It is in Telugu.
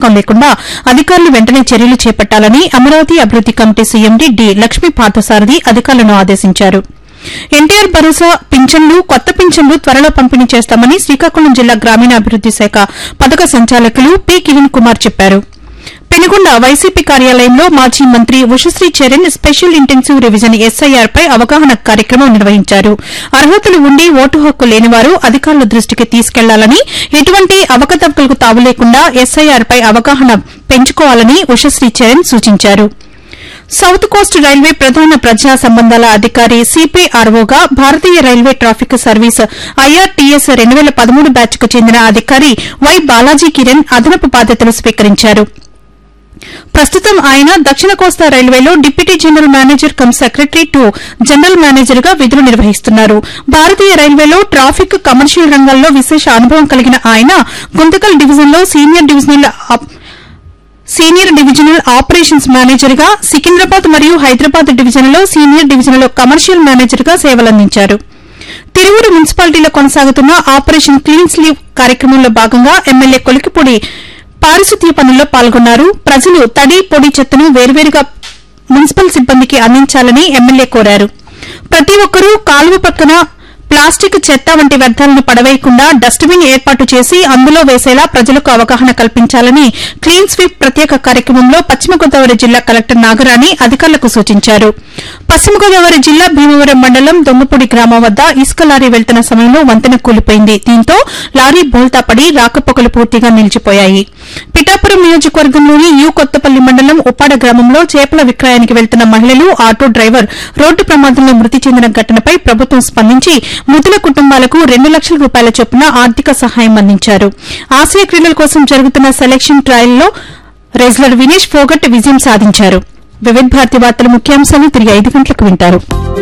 ప్రభావం లేకుండా అధికారులు వెంటనే చర్యలు చేపట్టాలని అమరావతి అభివృద్ది committee CMD D Lakshmi Parthasarathi అధికారులను ఆదేశించారు ఎన్టీఆర్ భరోసా పింఛన్లు కొత్త పింఛన్లు త్వరలో పంపిణీ చేస్తామని శ్రీకాకుళం జిల్లా గ్రామీణాభివృద్ది శాఖ పథక సంచాలకులు పి కిరణ్ కుమార్ చెప్పారు పెనుగొండ వైసీపీ కార్యాలయంలో మాజీ మంత్రి Ushasri Charan special intensive revision SIR పై అవగాహన కార్యక్రమం నిర్వహించారు అర్హతలు ఉండి ఓటు హక్కు లేనివారు అధికారుల దృష్టికి తీసుకెళ్లాలని ఎటువంటి అవకతవకలకు తావు లేకుండా ఎస్ఐఆర్ పై అవగాహన పెంచుకోవాలని ఉషశ్రీ చరణ్ సూచించారు సౌత్ కోస్ట్ రైల్వే ప్రధాన ప్రజా సంబంధాల అధికారి సిపిఆర్ఓగా భారతీయ రైల్వే ట్రాఫిక్ సర్వీస్ ఐఆర్టీఎస్ రెండు వేల పదమూడు బ్యాచ్ కు చెందిన అధికారి వై బాలాజీ కిరణ్ అదనపు బాధ్యతలు స్వీకరించారు ప్రస్తుతం ఆయన దక్షిణ కోస్తా రైల్వేలో deputy general manager cum secretary to general manager గా విధులు నిర్వహిస్తున్నారు భారతీయ రైల్వేలో ట్రాఫిక్ కమర్షియల్ రంగాల్లో విశేష అనుభవం కలిగిన ఆయన గుంతకల్ డివిజన్లో సీనియర్ డివిజనల్ ఆప్- సీనియర్ డివిజనల్ ఆపరేషన్స్ మేనేజర్ గా సికింద్రాబాద్ మరియు హైదరాబాద్ డివిజన్లో సీనియర్ డివిజన్లో కమర్షియల్ మేనేజర్ గా సేవలందించారు తిరువురు మున్సిపాలిటీలో కొనసాగుతున్న ఆపరేషన్ క్లీన్ స్లీవ్ కార్యక్రమంలో భాగంగా ఎమ్మెల్యే కొలికిపూడి పారిశుద్ధ్య పనుల్లో పాల్గొన్నారు ప్రజలు తడి పొడి చెత్తను వేర్వేరుగా మున్సిపల్ సిబ్బందికి అందించాలని ఎమ్మెల్యే కోరారు ప్రతి ఒక్కరూ కాలువ పక్కన ప్లాస్టిక్ చెత్త వంటి వ్యర్థాలను పడవేయకుండా డస్ట్బిన్ ఏర్పాటు చేసి అందులో వేసేలా ప్రజలకు అవగాహన కల్పించాలని క్లీన్ స్వీప్ ప్రత్యేక కార్యక్రమంలో పశ్చిమ గోదావరి జిల్లా కలెక్టర్ నాగరాణి అధికారులకు సూచించారు పశ్చిమ గోదావరి జిల్లా భీమవరం మండలం దొమ్మపూడి గ్రామం వద్ద ఇసుక లారీ వెళ్తున్న సమయంలో వంతెన కూలిపోయింది దీంతో లారీ బోల్తా పడి రాకపోకలు పూర్తిగా నిలిచిపోయాయి పిఠాపురం నియోజకవర్గంలోని యు కొత్తపల్లి మండలం ఉప్పాడ గ్రామంలో చేపల విక్రయానికి వెళ్తున్న మహిళలు ఆటో డ్రైవర్ రోడ్డు ప్రమాదంలో మృతి చెందిన ఘటనపై ప్రభుత్వం స్పందించి మృతుల కుటుంబాలకు రెండు లక్షల రూపాయల చొప్పున ఆర్థిక సహాయం అందించారు ఆసియా క్రీడల కోసం జరుగుతున్న సెలక్షన్ ట్రయల్లో రెజ్లర్ వినేష్ ఫోగట్ విజయం సాధించారు వివిధ భారతి వార్తల ముఖ్యాంశాలు తిరిగి ఐదు గంటలకు వింటారు